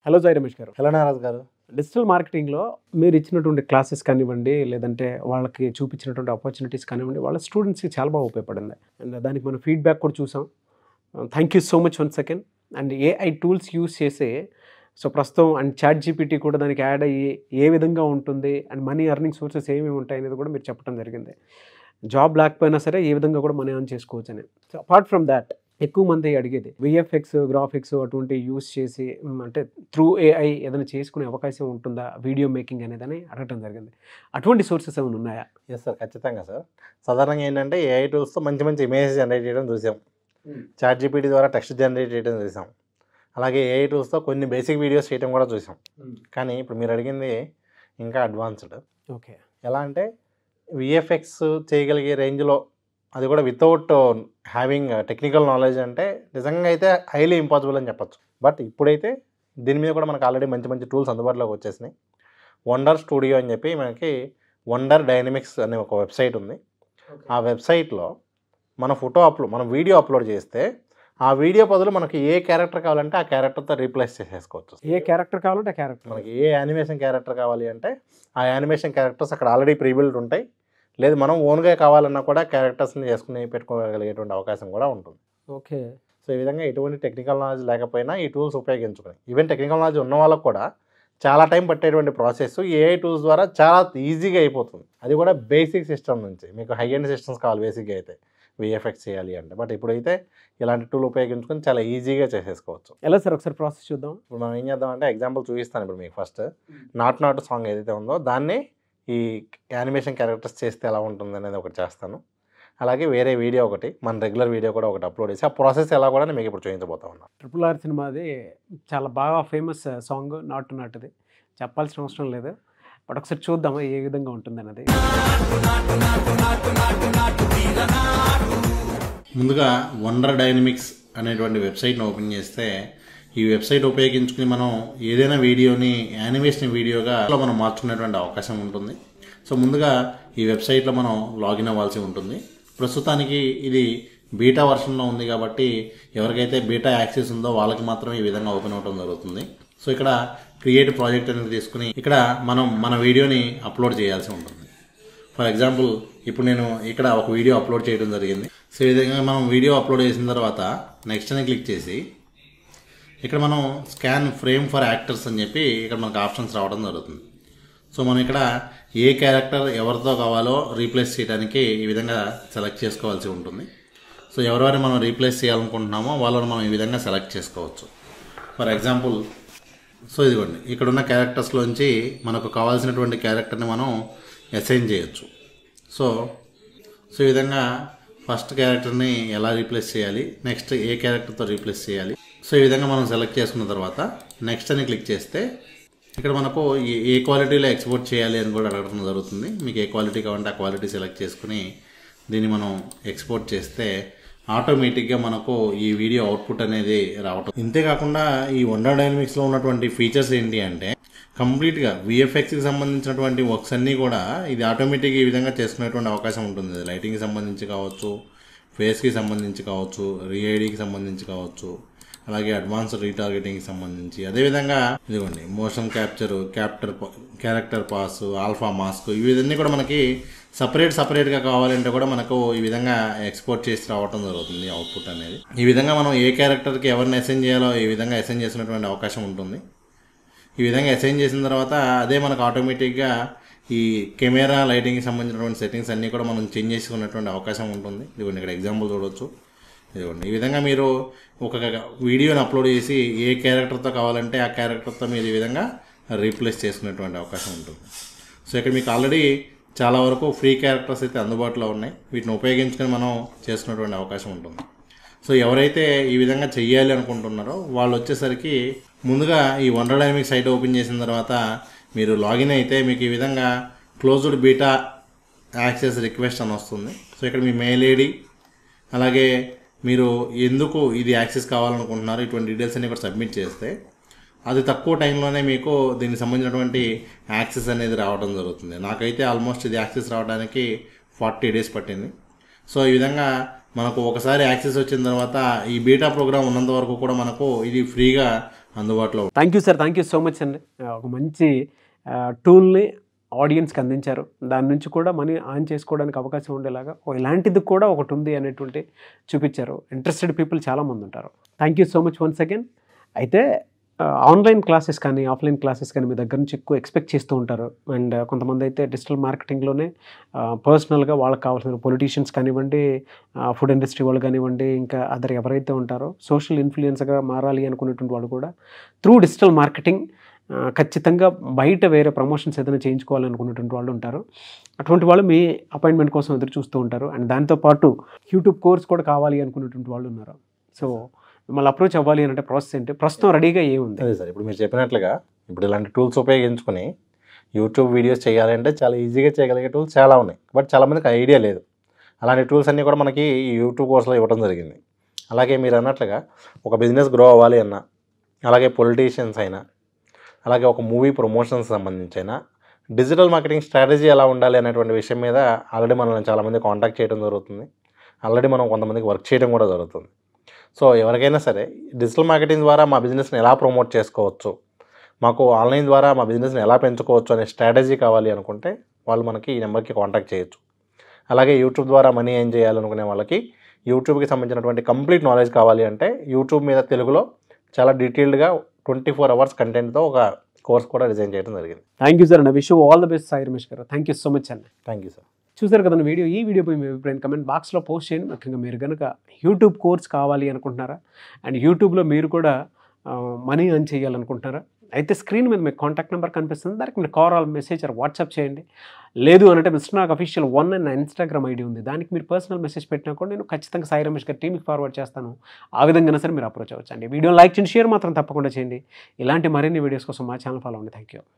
hello Sai Ramesh గారు hello నారాజ్ గారు digital మార్కెటింగ్లో మీరు ఇచ్చినటువంటి క్లాసెస్ కానివ్వండి లేదంటే వాళ్ళకి చూపించినటువంటి ఆపర్చునిటీస్ కానివ్వండి వాళ్ళ స్టూడెంట్స్కి చాలా బాగా ఉపయోగపడింది అండ్ దానికి మనం ఫీడ్బ్యాక్ కూడా చూసాం thank you so much one second and AI tools use చేసి సో ప్రస్తుతం అండ్ చాట్ జీపీటీ కూడా దానికి యాడ్ అయ్యి ఏ విధంగా ఉంటుంది అండ్ మనీ ఎర్నింగ్ సోర్సెస్ ఏమేమి ఉంటాయి అనేది కూడా మీరు చెప్పడం జరిగింది జాబ్ లేకపోయినా సరే ఏ విధంగా కూడా మనీ ఎర్న్ చేసుకోవచ్చు అని సో అపార్ట్ ఫ్రమ్ దాట్ ఎక్కువ మంది అడిగేది విఎఫ్ఎక్స్ గ్రాఫిక్స్ అటువంటి యూస్ చేసి మ్, అంటే త్రూ ఏఐ ఏదైనా చేసుకునే అవకాశం ఉంటుందా వీడియో మేకింగ్ అనేదని అడగటం జరిగింది అటువంటి సోర్సెస్ ఏమైనా ఉన్నాయా ఎస్ సార్ ఖచ్చితంగా సార్ సాధారణంగా ఏంటంటే ఏఐ టూల్స్తో మంచి మంచి ఇమేజ్ జనరేట్ చేయడం చూసాం చాట్ జీపీటీ ద్వారా టెక్స్ట్ జనరేట్ చేయడం చూసాం అలాగే ఏఐ టూల్స్తో కొన్ని బేసిక్ వీడియోస్ చేయడం కూడా చూసాం కానీ ఇప్పుడు మీరు అడిగింది ఇంకా అడ్వాన్స్డ్ ఓకే ఎలా అంటే విఎఫ్ఎక్స్ చేయగలిగే రేంజ్లో అది కూడా వితౌట్ హ్యావింగ్ టెక్నికల్ నాలెడ్జ్ అంటే నిజంగా అయితే హైలీ ఇంపాసిబుల్ అని చెప్పొచ్చు బట్ ఇప్పుడైతే దీని మీద కూడా మనకు ఆల్రెడీ మంచి మంచి టూల్స్ అందుబాటులోకి వచ్చేసినాయి వండర్ స్టూడియో అని చెప్పి మనకి వండర్ డైనమిక్స్ అనే ఒక వెబ్సైట్ ఉంది ఆ వెబ్సైట్లో మన ఫోటో అప్లోడ్ మనం వీడియో అప్లోడ్ చేస్తే ఆ వీడియో బదులు మనకి ఏ క్యారెక్టర్ కావాలంటే ఆ క్యారెక్టర్తో రీప్లేస్ చేసేసుకోవచ్చు ఏ క్యారెక్టర్ కావాలంటే ఆ క్యారెక్టర్ మనకి ఏ యానిమేషన్ క్యారెక్టర్ కావాలి అంటే ఆ యానిమేషన్ క్యారెక్టర్స్ అక్కడ ఆల్రెడీ ప్రీబిల్డ్ ఉంటాయి లేదు మనం ఓన్గా కావాలన్నా కూడా క్యారెక్టర్స్ని చేసుకుని పెట్టుకోగలిగేటువంటి అవకాశం కూడా ఉంటుంది ఓకే సో ఈ విధంగా ఎటువంటి టెక్నికల్ నాలెడ్జ్ లేకపోయినా ఈ టూల్స్ ఉపయోగించుకుని ఈవెన్ టెక్నికల్ నాలెడ్జ్ ఉన్న వాళ్ళకు కూడా చాలా టైం పట్టేటువంటి ప్రాసెస్ ఏఐ టూల్స్ ద్వారా చాలా ఈజీగా అయిపోతుంది అది కూడా బేసిక్ సిస్టమ్ నుంచి మీకు హై ఎండ్ సిస్టమ్స్ కావాలి బేసిక్గా అయితే విఎఫ్ఎక్స్ చేయాలి అంటే బట్ ఇప్పుడైతే ఇలాంటి టూల్ ఉపయోగించుకొని చాలా ఈజీగా చేసేసుకోవచ్చు ఎలా సార్ ఒకసారి ప్రాసెస్ చూద్దాం ఇప్పుడు మనం ఏం చేద్దామంటే ఎగ్జాంపుల్ చూపిస్తాను ఇప్పుడు మీకు ఫస్ట్ నాట్ నాట్ సాంగ్ ఏదైతే ఉందో దాన్ని ఈ యానిమేషన్ క్యారెక్టర్స్ చేస్తే ఎలా ఉంటుంది అనేది ఒకటి చేస్తాను అలాగే వేరే వీడియో ఒకటి మన రెగ్యులర్ వీడియో కూడా ఒకటి అప్లోడ్ చేసి ఆ ప్రాసెస్ ఎలా కూడా నేను మీకు ఇప్పుడు చూపించబోతా ఉన్నాను ట్రిపుల్ ఆర్ సినిమాది చాలా బాగా ఫేమస్ సాంగ్ నాటు నాటుది చెప్పాల్సిన అవసరం లేదు బట్ ఒకసారి చూద్దామా ఏ విధంగా ఉంటుంది అన్నది ముందుగా వండర్ డైనమిక్స్ అనేటువంటి వెబ్సైట్ని ఓపెన్ చేస్తే ఈ వెబ్సైట్ ఉపయోగించుకుని మనం ఏదైనా వీడియోని యానిమేషన్ వీడియోగా మనం మార్చుకునేటువంటి అవకాశం ఉంటుంది సో ముందుగా ఈ వెబ్సైట్లో మనం లాగిన్ అవ్వాల్సి ఉంటుంది ప్రస్తుతానికి ఇది బీటా వర్షన్లో ఉంది కాబట్టి ఎవరికైతే బీటా యాక్సెస్ ఉందో వాళ్ళకి మాత్రమే ఈ విధంగా ఓపెన్ అవ్వడం జరుగుతుంది సో ఇక్కడ క్రియేట్ ప్రాజెక్ట్ అనేది తీసుకుని ఇక్కడ మనం మన వీడియోని అప్లోడ్ చేయాల్సి ఉంటుంది ఫర్ ఎగ్జాంపుల్ ఇప్పుడు నేను ఇక్కడ ఒక వీడియో అప్లోడ్ చేయడం జరిగింది సో ఈ విధంగా మనం వీడియో అప్లోడ్ చేసిన తర్వాత నెక్స్ట్ అని క్లిక్ చేసి ఇక్కడ మనం స్కాన్ ఫ్రేమ్ ఫర్ యాక్టర్స్ అని చెప్పి ఇక్కడ మనకు ఆప్షన్స్ రావడం జరుగుతుంది సో మనం ఇక్కడ ఏ క్యారెక్టర్ ఎవరితో కావాలో రీప్లేస్ చేయడానికి ఈ విధంగా సెలెక్ట్ చేసుకోవాల్సి ఉంటుంది సో ఎవరెవరిని మనం రీప్లేస్ చేయాలనుకుంటున్నామో వాళ్ళని మనం ఈ విధంగా సెలెక్ట్ చేసుకోవచ్చు ఫర్ ఎగ్జాంపుల్ సో ఇదిగోండి ఇక్కడ ఉన్న క్యారెక్టర్స్లోంచి మనకు కావాల్సినటువంటి క్యారెక్టర్ని మనం అసైన్ చేయొచ్చు సో సో ఈ విధంగా ఫస్ట్ క్యారెక్టర్ని ఎలా రీప్లేస్ చేయాలి నెక్స్ట్ ఏ క్యారెక్టర్తో రీప్లేస్ చేయాలి సో ఈ విధంగా మనం సెలెక్ట్ చేసుకున్న తర్వాత నెక్స్ట్ అని క్లిక్ చేస్తే ఇక్కడ మనకు ఏ- ఏ క్వాలిటీలో ఎక్స్పోర్ట్ చేయాలి అని కూడా అడగడం జరుగుతుంది మీకు ఏ క్వాలిటీ కావాలంటే ఆ క్వాలిటీ సెలెక్ట్ చేసుకుని దీన్ని మనం ఎక్స్పోర్ట్ చేస్తే ఆటోమేటిక్గా మనకు ఈ వీడియో అవుట్పుట్ అనేది రావటం ఇంతేకాకుండా ఈ వండర్ డైనమిక్స్లో ఉన్నటువంటి ఫీచర్స్ ఏంటి అంటే కంప్లీట్గా విఎఫ్ఎక్స్కి సంబంధించినటువంటి వర్క్స్ అన్నీ కూడా ఇది ఆటోమేటిక్గా ఈ విధంగా చేసుకునేటువంటి అవకాశం ఉంటుంది లైటింగ్కి సంబంధించి కావచ్చు ఫేస్కి సంబంధించి కావచ్చు రీఐడికి సంబంధించి కావచ్చు అలాగే అడ్వాన్స్ రీటార్గెటింగ్కి సంబంధించి అదేవిధంగా ఇదిగోండి motion capture capture character pass alpha mask ఇవన్నీ కూడా మనకి సపరేట్ సపరేట్గా కావాలంటే కూడా మనకు ఈ విధంగా ఎక్స్పోర్ట్ చేసి రావటం జరుగుతుంది అవుట్పుట్ అనేది ఈ విధంగా మనం ఏ క్యారెక్టర్కి ఎవరిని అసైన్ చేయాలో ఈ విధంగా అసైన్ చేసినటువంటి అవకాశం ఉంటుంది ఈ విధంగా అసైన్ చేసిన తర్వాత అదే మనకు ఆటోమేటిక్గా ఈ కెమెరా లైటింగ్కి సంబంధించినటువంటి సెట్టింగ్స్ అన్నీ కూడా మనం చేంజ్ చేసుకున్నటువంటి అవకాశం ఉంటుంది ఇదిగోండి ఇక్కడ ఎగ్జాంపుల్ చూడొచ్చు ఇదిగోండి ఈ విధంగా మీరు ఒక వీడియోని అప్లోడ్ చేసి ఏ క్యారెక్టర్తో కావాలంటే ఆ క్యారెక్టర్తో మీరు ఈ విధంగా రీప్లేస్ చేసుకునేటువంటి అవకాశం ఉంటుంది సో ఇక్కడ మీకు ఆల్రెడీ చాలా వరకు ఫ్రీ క్యారెక్టర్స్ అయితే అందుబాటులో ఉన్నాయి వీటిని ఉపయోగించుకొని మనం చేసుకునేటువంటి అవకాశం ఉంటుంది సో ఎవరైతే ఈ విధంగా చెయ్యాలి అనుకుంటున్నారో వాళ్ళు వచ్చేసరికి ముందుగా ఈ వండర్ డైనమిక్ సైట్ ఓపెన్ చేసిన తర్వాత మీరు లాగిన్ అయితే మీకు ఈ విధంగా క్లోజ్డ్ బీటా యాక్సెస్ రిక్వెస్ట్ అని వస్తుంది సో ఇక్కడ మీ మెయిల్ ఐడి అలాగే మీరు ఎందుకు ఇది యాక్సెస్ కావాలనుకుంటున్నారు ఇటువంటి డీటెయిల్స్ అన్ని కూడా సబ్మిట్ చేస్తే అది తక్కువ టైంలోనే మీకు దీనికి సంబంధించినటువంటి యాక్సెస్ అనేది రావడం జరుగుతుంది నాకైతే ఆల్మోస్ట్ ఇది యాక్సెస్ రావడానికి ఫార్టీ డేస్ పట్టింది సో ఈ విధంగా మనకు ఒకసారి యాక్సెస్ వచ్చిన తర్వాత ఈ బీటా ప్రోగ్రామ్ ఉన్నంత వరకు కూడా మనకు ఇది ఫ్రీగా అందుబాటులో thank you sir thank you so much అండి ఒక మంచి టూల్ని ఆడియన్స్కి అందించారు దాని నుంచి కూడా మనీ ఆన్ చేసుకోవడానికి అవకాశం ఉండేలాగా ఓ ఇలాంటిది కూడా ఒకటి ఉంది అనేటువంటి చూపించారు ఇంట్రెస్టెడ్ పీపుల్ చాలామంది ఉంటారు thank you so much once again అయితే ఆన్లైన్ క్లాసెస్ కానీ ఆఫ్లైన్ క్లాసెస్ కానీ మీ దగ్గర నుంచి ఎక్కువ ఎక్స్పెక్ట్ చేస్తూ ఉంటారు అండ్ కొంతమంది అయితే డిజిటల్ మార్కెటింగ్లోనే పర్సనల్గా వాళ్ళకి కావాల్సిన పొలిటీషియన్స్ కానివ్వండి ఫుడ్ ఇండస్ట్రీ వాళ్ళు కానివ్వండి ఇంకా అదర్ ఎవరైతే ఉంటారో సోషల్ ఇన్ఫ్లుయెన్స్గా మారాలి అనుకునేటువంటి వాళ్ళు కూడా త్రూ డిజిటల్ మార్కెటింగ్ ఆ, ఖచ్చితంగా బయట వేరే ప్రమోషన్స్ ఏదైనా చేయించుకోవాలనుకున్నటువంటి వాళ్ళు ఉంటారు అటువంటి వాళ్ళు మీ అపాయింట్మెంట్ కోసం ఎదురు చూస్తూ ఉంటారు అండ్ దాంతోపాటు యూట్యూబ్ కోర్స్ కూడా కావాలి అనుకున్నటువంటి వాళ్ళు ఉన్నారు సో మిమ్మల్ని అప్రోచ్ అవ్వాలి అంటే ప్రాసెస్ ఏంటి ప్రస్తుతం రెడీగా ఏముంది అదే సార్ ఇప్పుడు మీరు చెప్పినట్లుగా ఇప్పుడు ఇలాంటి టూల్స్ ఉపయోగించుకొని యూట్యూబ్ వీడియోస్ చేయాలంటే చాలా ఈజీగా చేయగలిగే టూల్స్ చాలా ఉన్నాయి బట్ చాలామందికి ఐడియా లేదు అలాంటి టూల్స్ అన్నీ కూడా మనకి ఈ యూట్యూబ్ కోర్సులో ఇవ్వడం జరిగింది అలాగే మీరు అన్నట్లుగా ఒక బిజినెస్ గ్రో అవ్వాలి అన్నా అలాగే పొలిటీషియన్స్ అయినా అలాగే ఒక మూవీ ప్రమోషన్స్ సంబంధించి అయినా డిజిటల్ మార్కెటింగ్ స్ట్రాటజీ ఎలా ఉండాలి అనేటువంటి విషయం మీద ఆల్రెడీ మనల్ని చాలామంది కాంటాక్ట్ చేయడం జరుగుతుంది ఆల్రెడీ మనం కొంతమందికి వర్క్ చేయడం కూడా జరుగుతుంది సో ఎవరికైనా సరే డిజిటల్ మార్కెటింగ్ ద్వారా మా బిజినెస్ని ఎలా ప్రమోట్ చేసుకోవచ్చు మాకు ఆన్లైన్ ద్వారా మా బిజినెస్ని ఎలా పెంచుకోవచ్చు అనే స్ట్రాటజీ కావాలి అనుకుంటే వాళ్ళు మనకి ఈ నెంబర్కి కాంటాక్ట్ చేయొచ్చు అలాగే యూట్యూబ్ ద్వారా మనీ ఏం చేయాలనుకునే వాళ్ళకి యూట్యూబ్కి సంబంధించినటువంటి కంప్లీట్ నాలెడ్జ్ కావాలి అంటే యూట్యూబ్ మీద తెలుగులో చాలా డీటెయిల్డ్గా ట్వంటీ ఫోర్ అవర్స్ కంటెంట్తో ఒక కోర్స్ కూడా డిజైన్ చేయడం జరిగింది thank you sir and wish all the best Sai Ramesh garu thank you so much అండి థ్యాంక్ యూ సార్ చూసారు కదా వీడియో ఈ వీడియోపై మీ అభిప్రాయం కమెంట్ బాక్స్లో పోస్ట్ చేయండి ముఖ్యంగా మీరు కనుక యూట్యూబ్ కోర్స్ కావాలి అనుకుంటున్నారా అండ్ యూట్యూబ్లో మీరు కూడా మనీ అర్న్ చేయాలనుకుంటున్నారా అయితే స్క్రీన్ మీద మీకు కాంటాక్ట్ నెంబర్ కనిపిస్తుంది దానికి మీరు కాల్ మెసేజ్ ఆర్ వాట్సాప్ చేయండి లేదు అంటే మిస్టర్ నాకు official one and Instagram ID ఉంది దానికి మీరు పర్సనల్ మెసేజ్ పెట్టినా కూడా నేను ఖచ్చితంగా సాయి రమేష్ గారి టీమ్కి ఫార్వర్డ్ చేస్తాను ఆ విధంగా సరే మీరు అప్రోచ్ అవ్వచ్చు అండి వీడియో లైక్ చేయండి షేర్ మాత్రం తప్పకుండా చేయండి ఇలాంటి మరిన్ని వీడియోస్ కోసం మా ఛానల్ ఫాలో అవ్వండి థ్యాంక్ యూ